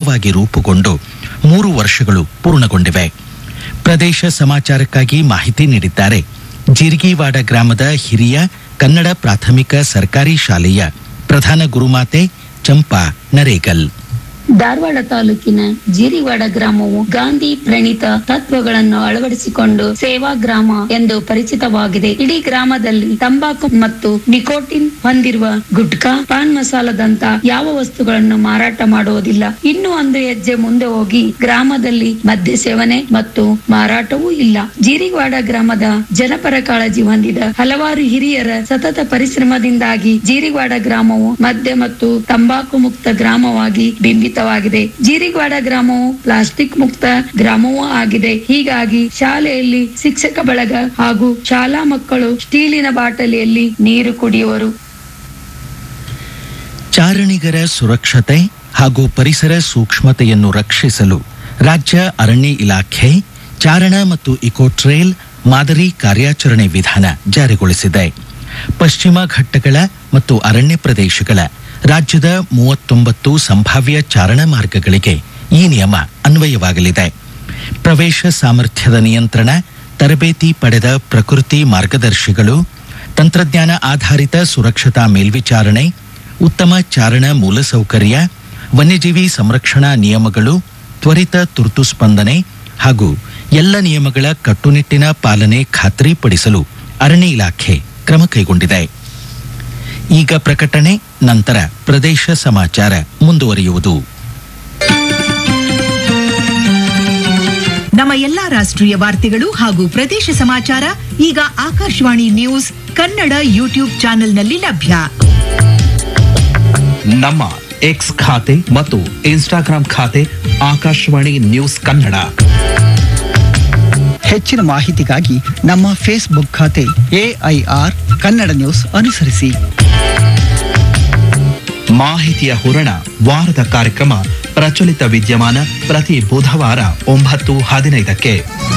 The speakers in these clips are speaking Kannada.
ಹಂತವಾಗಿ ರೂಪುಗೊಂಡು ಮೂರು ವರ್ಷಗಳು ಪೂರ್ಣಗೊಂಡಿವೆ ಪ್ರದೇಶ ಸಮಾಚಾರಕ್ಕಾಗಿ ಮಾಹಿತಿ ನೀಡಿದ್ದಾರೆ ಜಿರ್ಗಿವಾಡ ಗ್ರಾಮದ ಹಿರಿಯ ಕನ್ನಡ ಪ್ರಾಥಮಿಕ ಸರ್ಕಾರಿ ಶಾಲೆಯ ಪ್ರಧಾನ ಗುರುಮಾತೆ ಚಂಪಾ ನರೇಗಲ್ ಧಾರವಾಡ ತಾಲೂಕಿನ ಜೀರಿವಾಡ ಗ್ರಾಮವು ಗಾಂಧಿ ಪ್ರಣೀತ ತತ್ವಗಳನ್ನು ಅಳವಡಿಸಿಕೊಂಡು ಸೇವಾ ಗ್ರಾಮ ಎಂದು ಪರಿಚಿತವಾಗಿದೆ ಇಡೀ ಗ್ರಾಮದಲ್ಲಿ ತಂಬಾಕು ಮತ್ತು ನಿಕೋಟಿನ್ ಹೊಂದಿರುವ ಗುಟ್ಕಾ ಪಾನ್ ಮಸಾಲದಂತ ಯಾವ ವಸ್ತುಗಳನ್ನು ಮಾರಾಟ ಮಾಡುವುದಿಲ್ಲ ಇನ್ನು ಒಂದು ಹೆಜ್ಜೆ ಮುಂದೆ ಹೋಗಿ ಗ್ರಾಮದಲ್ಲಿ ಮದ್ಯ ಸೇವನೆ ಮತ್ತು ಮಾರಾಟವೂ ಇಲ್ಲ ಜೀರಿವಾಡ ಗ್ರಾಮದ ಜನಪರ ಕಾಳಜಿ ಹೊಂದಿದ ಹಲವಾರು ಹಿರಿಯರ ಸತತ ಪರಿಶ್ರಮದಿಂದಾಗಿ ಜೀರಿವಾಡ ಗ್ರಾಮವು ಮದ್ಯ ಮತ್ತು ತಂಬಾಕು ಮುಕ್ತ ಗ್ರಾಮವಾಗಿ ಬಿಂಬಿತವಾಗಿದೆ ಜೀರಿವಾಡ ಗ್ರಾಮವು ಪ್ಲಾಸ್ಟಿಕ್ ಮುಕ್ತ ಗ್ರಾಮವೂ ಆಗಿದೆ ಹೀಗಾಗಿ ಶಾಲೆಯಲ್ಲಿ ಶಿಕ್ಷಕ ಬಳಗ ಹಾಗೂ ಶಾಲಾ ಮಕ್ಕಳು ಸ್ಟೀಲಿನ ಬಾಟಲಿಯಲ್ಲಿ ನೀರು ಕುಡಿಯುವರು ಚಾರಣಿಗರ ಸುರಕ್ಷತೆ ಹಾಗೂ ಪರಿಸರ ಸೂಕ್ಷ್ಮತೆಯನ್ನು ರಕ್ಷಿಸಲು ರಾಜ್ಯ ಅರಣ್ಯ ಇಲಾಖೆ ಚಾರಣ ಮತ್ತು ಇಕೋ ಟ್ರೇಲ್ ಮಾದರಿ ಕಾರ್ಯಾಚರಣೆ ವಿಧಾನ ಜಾರಿಗೊಳಿಸಿದೆ ಪಶ್ಚಿಮ ಘಟ್ಟಗಳ ಮತ್ತು ಅರಣ್ಯ ಪ್ರದೇಶಗಳ ರಾಜ್ಯದ ಮೂವತ್ತೊಂಬತ್ತು ಸಂಭಾವ್ಯ ಚಾರಣ ಮಾರ್ಗಗಳಿಗೆ ಈ ನಿಯಮ ಅನ್ವಯವಾಗಲಿದೆ ಪ್ರವೇಶ ಸಾಮರ್ಥ್ಯದ ನಿಯಂತ್ರಣ ತರಬೇತಿ ಪಡೆದ ಪ್ರಕೃತಿ ಮಾರ್ಗದರ್ಶಿಗಳು ತಂತ್ರಜ್ಞಾನ ಆಧಾರಿತ ಸುರಕ್ಷತಾ ಮೇಲ್ವಿಚಾರಣೆ ಉತ್ತಮ ಚಾರಣ ಮೂಲಸೌಕರ್ಯ ವನ್ಯಜೀವಿ ಸಂರಕ್ಷಣಾ ನಿಯಮಗಳು ತ್ವರಿತ ತುರ್ತು ಸ್ಪಂದನೆ ಹಾಗೂ ಎಲ್ಲ ನಿಯಮಗಳ ಕಟ್ಟುನಿಟ್ಟಿನ ಪಾಲನೆ ಖಾತ್ರಿಪಡಿಸಲು ಅರಣ್ಯ ಇಲಾಖೆ ಕ್ರಮ ಕೈಗೊಂಡಿದೆ ಈಗ ಪ್ರಕಟಣೆ ನಂತರ ಪ್ರದೇಶ ಸಮಾಚಾರ ಮುಂದುವರಿಯುವುದು ನಮ್ಮ ಎಲ್ಲಾ ರಾಷ್ಟ್ರೀಯ ವಾರ್ತೆಗಳು ಹಾಗೂ ಪ್ರದೇಶ ಸಮಾಚಾರ ಈಗ ಆಕಾಶವಾಣಿ ನ್ಯೂಸ್ ಕನ್ನಡ ಯೂಟ್ಯೂಬ್ ಚಾನೆಲ್ನಲ್ಲಿ ಲಭ್ಯ ನಮ್ಮ ಎಕ್ಸ್ ಖಾತೆ ಮತ್ತು ಇನ್ಸ್ಟಾಗ್ರಾಂ ಖಾತೆ ಆಕಾಶವಾಣಿ ನ್ಯೂಸ್ ಕನ್ನಡ ಹೆಚ್ಚಿನ ಮಾಹಿತಿಗಾಗಿ ನಮ್ಮ ಫೇಸ್ಬುಕ್ ಖಾತೆ ಎಐಆರ್ ಕನ್ನಡ ನ್ಯೂಸ್ ಅನುಸರಿಸಿ ಮಾಹಿತಿಯ ಹೂರಣ ವಾರದ ಕಾರ್ಯಕ್ರಮ ಪ್ರಚಲಿತ ವಿದ್ಯಮಾನ ಪ್ರತಿ ಬುಧವಾರ ಒಂಬತ್ತು ಹದಿನೈದಕ್ಕೆ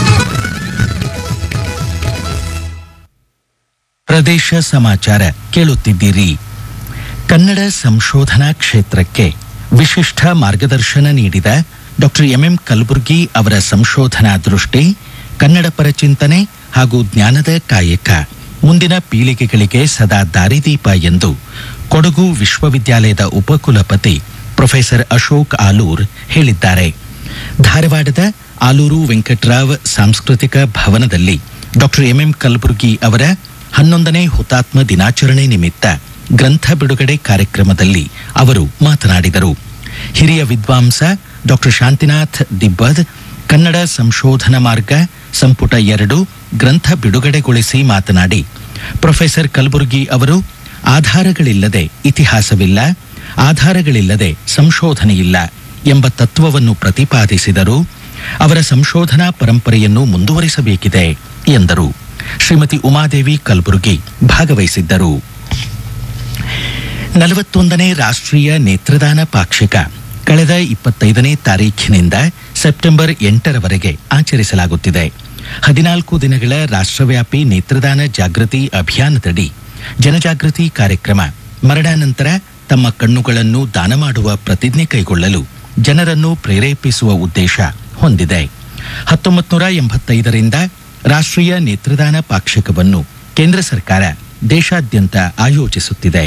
ಪ್ರದೇಶ ಸಮಾಚಾರ ಕೇಳುತ್ತಿದ್ದೀರಿ ಕನ್ನಡ ಸಂಶೋಧನಾ ಕ್ಷೇತ್ರಕ್ಕೆ ವಿಶಿಷ್ಟ ಮಾರ್ಗದರ್ಶನ ನೀಡಿದ ಡಾಕ್ಟರ್ ಎಂಎಂ ಕಲಬುರ್ಗಿ ಅವರ ಸಂಶೋಧನಾ ದೃಷ್ಟಿ ಕನ್ನಡ ಪರ ಚಿಂತನೆ ಹಾಗೂ ಜ್ಞಾನದ ಕಾಯಕ ಮುಂದಿನ ಪೀಳಿಗೆಗಳಿಗೆ ಸದಾ ದಾರಿದೀಪ ಎಂದು ಕೊಡಗು ವಿಶ್ವವಿದ್ಯಾಲಯದ ಉಪಕುಲಪತಿ ಪ್ರೊಫೆಸರ್ ಅಶೋಕ್ ಆಲೂರ್ ಹೇಳಿದ್ದಾರೆ ಧಾರವಾಡದ ಆಲೂರು ವೆಂಕಟರಾವ್ ಸಾಂಸ್ಕೃತಿಕ ಭವನದಲ್ಲಿ ಡಾಕ್ಟರ್ ಎಂಎಂ ಕಲಬುರ್ಗಿ ಅವರ ಹನ್ನೊಂದನೇ ಹುತಾತ್ಮ ದಿನಾಚರಣೆ ನಿಮಿತ್ತ ಗ್ರಂಥ ಬಿಡುಗಡೆ ಕಾರ್ಯಕ್ರಮದಲ್ಲಿ ಅವರು ಮಾತನಾಡಿದರು ಹಿರಿಯ ವಿದ್ವಾಂಸ ಡಾಕ್ಟರ್ ಶಾಂತಿನಾಥ್ ದಿಬ್ಬದ್ ಕನ್ನಡ ಸಂಶೋಧನಾ ಮಾರ್ಗ ಸಂಪುಟ ಎರಡು ಗ್ರಂಥ ಬಿಡುಗಡೆಗೊಳಿಸಿ ಮಾತನಾಡಿ ಪ್ರೊಫೆಸರ್ ಕಲಬುರ್ಗಿ ಅವರು ಆಧಾರಗಳಿಲ್ಲದೆ ಇತಿಹಾಸವಿಲ್ಲ ಆಧಾರಗಳಿಲ್ಲದೆ ಸಂಶೋಧನೆಯಿಲ್ಲ ಎಂಬ ತತ್ವವನ್ನು ಪ್ರತಿಪಾದಿಸಿದರು ಅವರ ಸಂಶೋಧನಾ ಪರಂಪರೆಯನ್ನು ಮುಂದುವರಿಸಬೇಕಿದೆ ಎಂದರು ಶ್ರೀಮತಿ ಉಮಾದೇವಿ ಕಲಬುರ್ಗಿ ಭಾಗವಹಿಸಿದ್ದರು ನಲವತ್ತೊಂದನೇ ರಾಷ್ಟ್ರೀಯ ನೇತ್ರದಾನ ಪಾಕ್ಷಿಕ ಕಳೆದ ಇಪ್ಪತ್ತೈದನೇ ತಾರೀಖಿನಿಂದ ಸೆಪ್ಟೆಂಬರ್ ಎಂಟರವರೆಗೆ ಆಚರಿಸಲಾಗುತ್ತಿದೆ ಹದಿನಾಲ್ಕು ದಿನಗಳ ರಾಷ್ಟ್ರವ್ಯಾಪಿ ನೇತ್ರದಾನ ಜಾಗೃತಿ ಅಭಿಯಾನದಡಿ ಜನಜಾಗೃತಿ ಕಾರ್ಯಕ್ರಮ ಮರಣಾನಂತರ ತಮ್ಮ ಕಣ್ಣುಗಳನ್ನು ದಾನ ಮಾಡುವ ಪ್ರತಿಜ್ಞೆ ಕೈಗೊಳ್ಳಲು ಜನರನ್ನು ಪ್ರೇರೇಪಿಸುವ ಉದ್ದೇಶ ಹೊಂದಿದೆ ಹತ್ತೊಂಬತ್ತು ನೂರ ಎಂಬತ್ತೈದರಿಂದ ರಾಷ್ಟ್ರೀಯ ನೇತ್ರದಾನ ಪಾಕ್ಷಿಕವನ್ನು ಕೇಂದ್ರ ಸರ್ಕಾರ ದೇಶಾದ್ಯಂತ ಆಯೋಜಿಸುತ್ತಿದೆ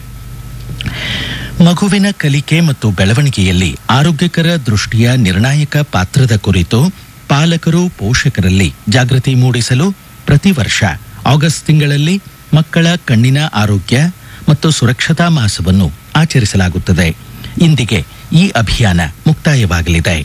ಮಗುವಿನ ಕಲಿಕೆ ಮತ್ತು ಬೆಳವಣಿಗೆಯಲ್ಲಿ ಆರೋಗ್ಯಕರ ದೃಷ್ಟಿಯ ನಿರ್ಣಾಯಕ ಪಾತ್ರದ ಕುರಿತು ಪಾಲಕರು ಪೋಷಕರಲ್ಲಿ ಜಾಗೃತಿ ಮೂಡಿಸಲು ಪ್ರತಿ ವರ್ಷ ಆಗಸ್ಟ್ ತಿಂಗಳಲ್ಲಿ ಮಕ್ಕಳ ಕಣ್ಣಿನ ಆರೋಗ್ಯ ಮತ್ತು ಸುರಕ್ಷತಾ ಮಾಸವನ್ನು ಆಚರಿಸಲಾಗುತ್ತದೆ ಇಂದಿಗೆ ಈ ಅಭಿಯಾನ ಮುಕ್ತಾಯವಾಗಲಿದೆ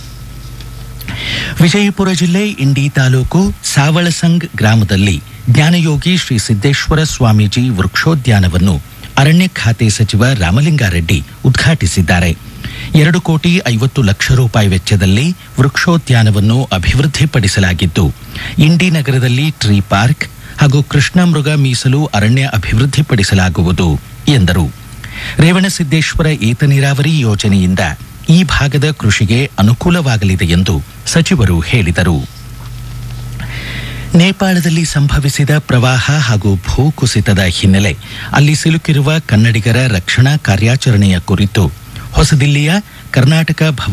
ವಿಜಯಪುರ ಜಿಲ್ಲೆ ಇಂಡಿ ತಾಲೂಕು ಸಾವಳಸಂಗ್ ಗ್ರಾಮದಲ್ಲಿ ಜ್ಞಾನಯೋಗಿ ಶ್ರೀ ಸಿದ್ದೇಶ್ವರ ಸ್ವಾಮೀಜಿ ವೃಕ್ಷೋದ್ಯಾನವನ್ನು ಅರಣ್ಯ ಖಾತೆ ಸಚಿವ ರಾಮಲಿಂಗಾರೆಡ್ಡಿ ಉದ್ಘಾಟಿಸಿದ್ದಾರೆ ಎರಡು ಕೋಟಿ ಐವತ್ತು ಲಕ್ಷ ರೂಪಾಯಿ ವೆಚ್ಚದಲ್ಲಿ ವೃಕ್ಷೋದ್ಯಾನವನ್ನು ಅಭಿವೃದ್ಧಿಪಡಿಸಲಾಗಿದ್ದು ಇಂಡಿ ನಗರದಲ್ಲಿ ಟ್ರೀ ಪಾರ್ಕ್ ಹಾಗೂ ಕೃಷ್ಣ ಮೃಗ ಮೀಸಲು ಅರಣ್ಯ ಅಭಿವೃದ್ಧಿಪಡಿಸಲಾಗುವುದು ಎಂದರು ರೇವಣಸಿದ್ದೇಶ್ವರ ಏತ ನೀರಾವರಿ ಯೋಜನೆಯಿಂದ ಈ ಭಾಗದ ಕೃಷಿಗೆ ಅನುಕೂಲವಾಗಲಿದೆ ಎಂದು ಸಚಿವರು ಹೇಳಿದರು ನೇಪಾಳದಲ್ಲಿ ಸಂಭವಿಸಿದ ಪ್ರವಾಹ ಹಾಗೂ ಭೂಕುಸಿತದ ಹಿನ್ನೆಲೆ ಅಲ್ಲಿ ಸಿಲುಕಿರುವ ಕನ್ನಡಿಗರ ರಕ್ಷಣಾ ಕಾರ್ಯಾಚರಣೆಯ ಕುರಿತು ಹೊಸದಿಲ್ಲಿಯ ಕರ್ನಾಟಕ ಭವನ